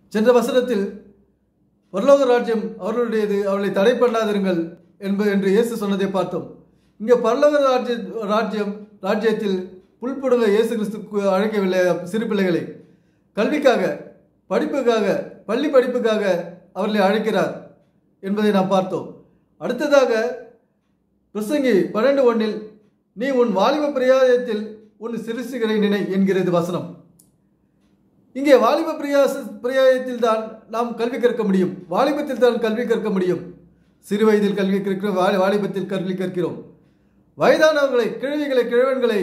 சென்ற வசனத்தில் பரலோக ராஜ்யம் அவர்களுடையது அவர்களை தடை பண்ணாதிருங்கள் என்பது என்று இயேசு சொன்னதை பார்த்தோம் இங்கே பரலோக ராஜ்ய ராஜ்யம் ராஜ்யத்தில் புல்புடுங்க இயேசு கிறிஸ்து அழைக்கவில்லை சிறு பிள்ளைகளை கல்விக்காக படிப்புக்காக பள்ளி படிப்புக்காக அவர்களை அழைக்கிறார் என்பதை நாம் பார்த்தோம் அடுத்ததாக பிரசங்கி பன்னெண்டு ஒன்றில் நீ உன் வாலிப பிரயாயத்தில் உன் சிறுசுகளை நினை என்கிறது வசனம் இங்கே வாலிப பிரியாச பிரியாயத்தில் தான் நாம் கல்வி கற்க முடியும் வாலிபத்தில் தான் கல்வி கற்க முடியும் சிறு வயதில் கல்வி கற்கிறோம் வாலி வாலிபத்தில் கல்வி கற்கிறோம் வயதானவர்களை கிழவிகளை கிழவன்களை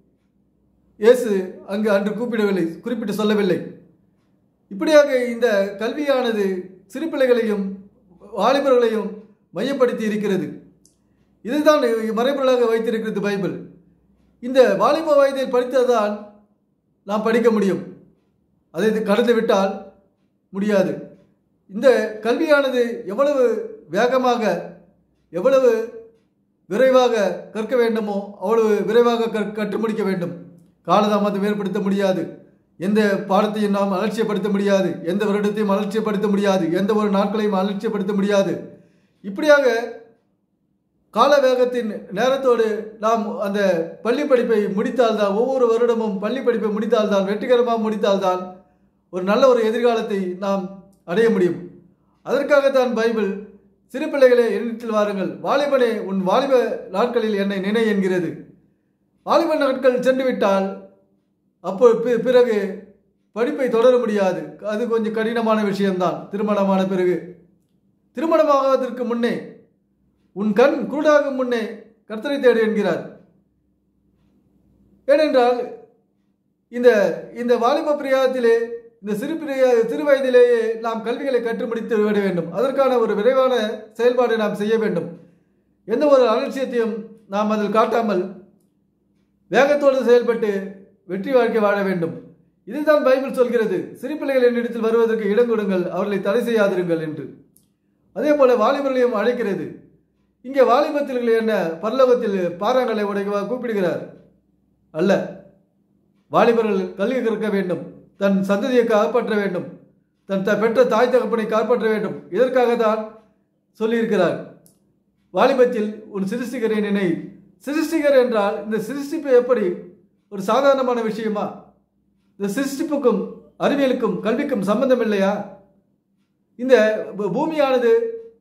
இயேசு அங்கு அன்று கூப்பிடவில்லை குறிப்பிட்டு சொல்லவில்லை இப்படியாக இந்த கல்வியானது சிறு பிள்ளைகளையும் வாலிபர்களையும் மையப்படுத்தி இருக்கிறது இதுதான் மறைபொருளாக வைத்திருக்கிறது பைபிள் இந்த வாலிப வயதில் படித்ததால் நாம் படிக்க முடியும் அதை கடந்து விட்டால் முடியாது இந்த கல்வியானது எவ்வளவு வேகமாக எவ்வளவு விரைவாக கற்க வேண்டுமோ அவ்வளவு விரைவாக கற் கற்று முடிக்க வேண்டும் காலதாமதம் ஏற்படுத்த முடியாது எந்த பாடத்தையும் நாம் அலட்சியப்படுத்த முடியாது எந்த வருடத்தையும் அலட்சியப்படுத்த முடியாது எந்த ஒரு நாட்களையும் அலட்சியப்படுத்த முடியாது இப்படியாக கால வேகத்தின் நேரத்தோடு நாம் அந்த பள்ளி படிப்பை முடித்தால்தான் ஒவ்வொரு வருடமும் பள்ளி படிப்பை முடித்தால்தான் வெற்றிகரமாக முடித்தால்தான் ஒரு நல்ல ஒரு எதிர்காலத்தை நாம் அடைய முடியும் அதற்காகத்தான் பைபிள் சிறு பிள்ளைகளே எண்ணத்தில் வாருங்கள் வாலிபனே உன் வாலிப நாட்களில் என்னை நினை என்கிறது வாலிப நாட்கள் சென்று விட்டால் அப்போ பி- பிறகு படிப்பை தொடர முடியாது அது கொஞ்சம் கடினமான விஷயம்தான் திருமணமான பிறகு திருமணமாவதற்கு முன்னே உன் கண் குருடாகும் முன்னே கர்த்தரை தேடு என்கிறார் ஏனென்றால் இந்த இந்த வாலிப பிரியாதத்திலே இந்த சிறு பிரிய சிறு வயதிலேயே நாம் கல்விகளை கற்று முடித்து விட வேண்டும் அதற்கான ஒரு விரைவான செயல்பாடை நாம் செய்ய வேண்டும் எந்த ஒரு அலட்சியத்தையும் நாம் அதில் காட்டாமல் வேகத்தோடு செயல்பட்டு வெற்றி வாழ்க்கை வாழ வேண்டும் இதுதான் பைபிள் சொல்கிறது சிறு பிள்ளைகள் என்னிடத்தில் வருவதற்கு இடம் கொடுங்கள் அவர்களை தடை செய்யாதிருங்கள் என்று அதே போல வாலிபர்களையும் அழைக்கிறது இங்கே வாலிபத்தில் என்ன பரலோகத்தில் பாறாங்களை உடைக்க கூப்பிடுகிறார் அல்ல வாலிபர்கள் கல்வி கற்க வேண்டும் தன் சந்ததியை காப்பாற்ற வேண்டும் தன் த பெற்ற தாய் தகப்பனை காப்பாற்ற வேண்டும் இதற்காக தான் சொல்லியிருக்கிறார் வாலிபத்தில் உன் சிருஷ்டிகரை நினை சிருஷ்டிகர் என்றால் இந்த சிருஷ்டிப்பு எப்படி ஒரு சாதாரணமான விஷயமா இந்த சிருஷ்டிப்புக்கும் அறிவியலுக்கும் கல்விக்கும் சம்பந்தம் இல்லையா இந்த பூ- பூமியானது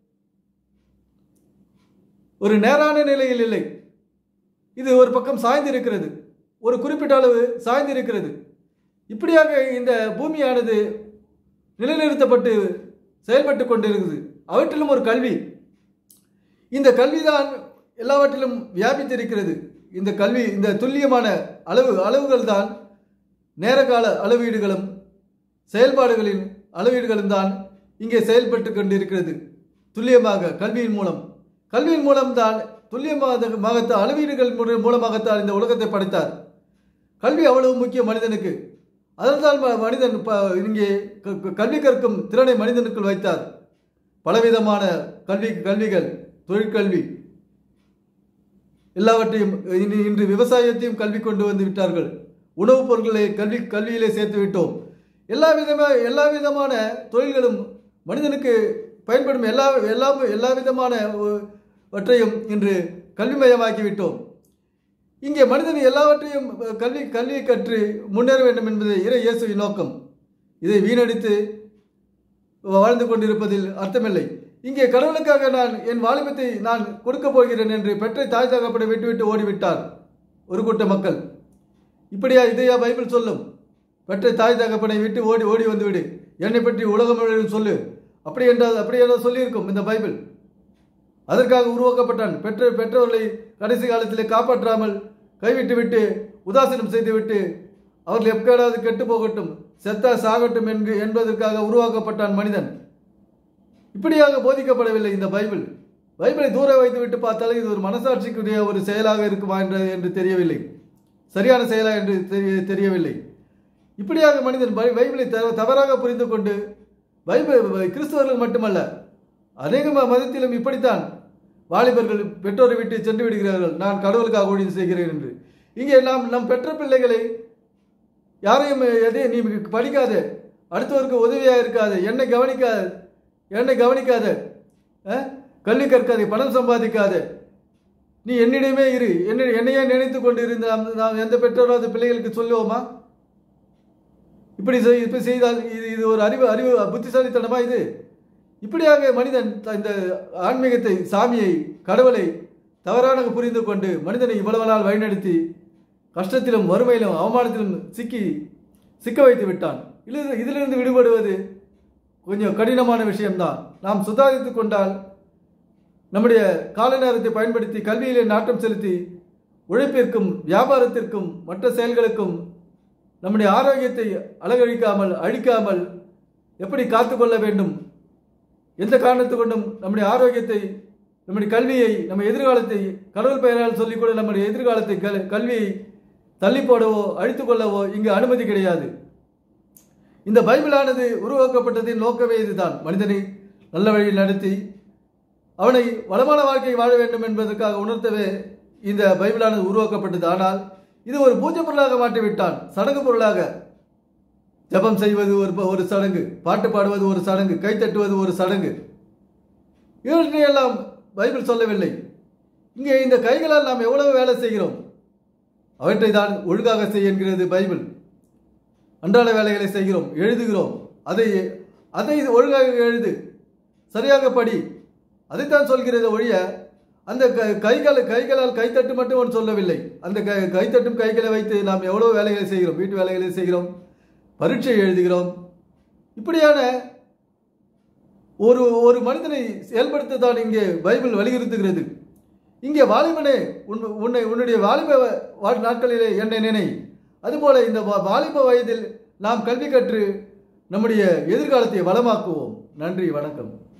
ஒரு நேரான நிலையில் இல்லை இது ஒரு பக்கம் சாய்ந்திருக்கிறது ஒரு குறிப்பிட்ட அளவு சாய்ந்திருக்கிறது இப்படியாக இந்த பூமியானது நிலைநிறுத்தப்பட்டு செயல்பட்டு கொண்டிருக்குது அவற்றிலும் ஒரு கல்வி இந்த கல்விதான் எல்லாவற்றிலும் வியாபித்திருக்கிறது இந்த கல்வி இந்த துல்லியமான அளவு அளவுகள் தான் நேரகால அளவீடுகளும் செயல்பாடுகளின் அளவீடுகளும் தான் இங்கே செயல்பட்டு கொண்டிருக்கிறது துல்லியமாக கல்வியின் மூலம் கல்வியின் மூலம்தான் துல்லியமாக அளவீடுகள் மூல- மூலமாகத்தான் இந்த உலகத்தை படைத்தார் கல்வி அவ்வளவு முக்கியம் மனிதனுக்கு அதனால்தான் ம- மனிதன் ப- இங்கே க- க- கல்வி கற்கும் திறனை மனிதனுக்குள் வைத்தார் பலவிதமான கல்வி கல்விகள் தொழிற்கல்வி எல்லாவற்றையும் இன்று- இன்று விவசாயத்தையும் கல்வி கொண்டு வந்து விட்டார்கள் உணவுப் பொருட்களை கல்வி கல்வியிலே சேர்த்து விட்டோம் எல்லா விதமான எல்லா விதமான தொழில்களும் மனிதனுக்கு பயன்படும் எல்லா எல்லா எல்லா விதமான ஒ- வற்றையும் இன்று கல்விமயமாக்கி விட்டோம் இங்கே மனிதன் எல்லாவற்றையும் அஹ், கல்வி கல்வி கற்று முன்னேற வேண்டும் என்பது இறை இயேசுவின் நோக்கம் இதை வீணடித்து வாழ்ந்து கொண்டிருப்பதில் அர்த்தமில்லை இங்கே கடவுளுக்காக நான் என் வாலிபத்தை நான் கொடுக்க போகிறேன் என்று பெற்ற தாய் தகப்பனை விட்டுவிட்டு ஓடிவிட்டார் ஒரு கூட்ட மக்கள் இப்படியா இதையா பைபிள் சொல்லும் பெற்ற தாய் தகப்பனை விட்டு ஓடி ஓடி வந்து விடு என்னை பற்றி உலகம் முழுவதும் சொல்லு அப்படி என்றால் அப்படி என்றால் சொல்லியிருக்கும் இந்த பைபிள் அதற்காக உருவாக்கப்பட்டான் பெற்ற பெற்றோர்களை கடைசி காலத்திலே காப்பாற்றாமல் கைவிட்டு விட்டு உதாசீனம் செய்துவிட்டு அவர்கள் எப்படியாவது கெட்டு போகட்டும் செத்தா சாகட்டும் என்று என்பதற்காக உருவாக்கப்பட்டான் மனிதன் இப்படியாக போதிக்கப்படவில்லை இந்த பைபிள் பைபிளை தூர வைத்து விட்டு பார்த்தாலும் இது ஒரு மனசாட்சிக்குரிய ஒரு செயலாக இருக்குமா என்று என்று தெரியவில்லை சரியான செயலா என்று தெரிய தெரியவில்லை இப்படியாக மனிதன் பை- பைபிளை த- தவறாக புரிந்து கொண்டு பைபிள் கிறிஸ்தவர்கள் மட்டுமல்ல அநேக ம- மதத்திலும் இப்படித்தான் வாலிபர்கள் பெற்றோரை விட்டு சென்று விடுகிறார்கள் நான் கடவுளுக்காக ஊழியம் செய்கிறேன் என்று இங்கே நாம் நம் பெற்ற பிள்ளைகளை யாரையும் எதையும் நீ படிக்காத அடுத்தவருக்கு உதவியாக இருக்காது என்னை கவனிக்காத என்னை கவனிக்காத அஹ்? கல்வி கற்காதே பணம் சம்பாதிக்காத நீ என்னிடமே இரு என்ன என்னையே நினைத்து கொண்டு இருந்த நாம் நாம் எந்த பெற்றோராவது பிள்ளைகளுக்கு சொல்லுவோமா இப்படி செய் இப்படி செய்தால் இது இது ஒரு அறிவு அறிவு புத்திசாலித்தனமா இது இப்படியாக மனிதன் த- இந்த ஆன்மீகத்தை சாமியை கடவுளை தவறாக புரிந்து கொண்டு மனிதனை இவ்வளவு நாள் வழிநடத்தி கஷ்டத்திலும் வறுமையிலும் அவமானத்திலும் சிக்கி சிக்க வைத்து விட்டான் இதில் இதிலிருந்து விடுபடுவது கொஞ்சம் கடினமான விஷயம்தான் நாம் சுதாரித்து கொண்டால் நம்முடைய கால நேரத்தை பயன்படுத்தி கல்வியிலே நாட்டம் செலுத்தி உழைப்பிற்கும் வியாபாரத்திற்கும் மற்ற செயல்களுக்கும் நம்முடைய ஆரோக்கியத்தை அலகழிக்காமல் அழிக்காமல் எப்படி காத்துக்கொள்ள வேண்டும் எந்த காரணத்து கொண்டும் நம்முடைய ஆரோக்கியத்தை நம்முடைய கல்வியை நம்ம எதிர்காலத்தை கடவுள் பெயரால் சொல்லிக்கூட நம்முடைய எதிர்காலத்தை கல் கல்வியை தள்ளி போடவோ அழித்துக் கொள்ளவோ இங்கு அனுமதி கிடையாது இந்த பைபிளானது உருவாக்கப்பட்டதின் நோக்கமே இதுதான் மனிதனை நல்ல வழியில் நடத்தி அவனை வளமான வாழ்க்கை வாழ வேண்டும் என்பதற்காக உணர்த்தவே இந்த பைபிளானது உருவாக்கப்பட்டது ஆனால் இது ஒரு பூஜை பொருளாக மாற்றிவிட்டான் சடங்கு பொருளாக ஜெபம் செய்வது ஒரு ஒரு சடங்கு பாட்டு பாடுவது ஒரு சடங்கு கை தட்டுவது ஒரு சடங்கு இவற்றையெல்லாம் பைபிள் சொல்லவில்லை இங்கே இந்த கைகளால் நாம் எவ்வளவு வேலை செய்கிறோம் அவற்றை தான் ஒழுங்காக செய் என்கிறது பைபிள் அன்றாட வேலைகளை செய்கிறோம் எழுதுகிறோம் அதை அதை ஒழுங்காக எழுது சரியாக படி அதைத்தான் சொல்கிறது ஒழிய அந்த க- கைகள் கைகளால் கைத்தட்டு மட்டும் ஒன்று சொல்லவில்லை அந்த க கைத்தட்டும் கைகளை வைத்து நாம் எவ்வளவு வேலைகளை செய்கிறோம் வீட்டு வேலைகளை செய்கிறோம் பரீட்சை எழுதுகிறோம் இப்படியான ஒரு ஒரு மனிதனை செயல்படுத்த தான் இங்கே பைபிள் வலியுறுத்துகிறது இங்கே வாலிபனே உன் உன்னை உன்னுடைய வாலிப வா- நாட்களிலே என்னை நினை அதுபோல இந்த வா- வாலிப வயதில் நாம் கல்வி கற்று நம்முடைய எதிர்காலத்தை வளமாக்குவோம் நன்றி வணக்கம்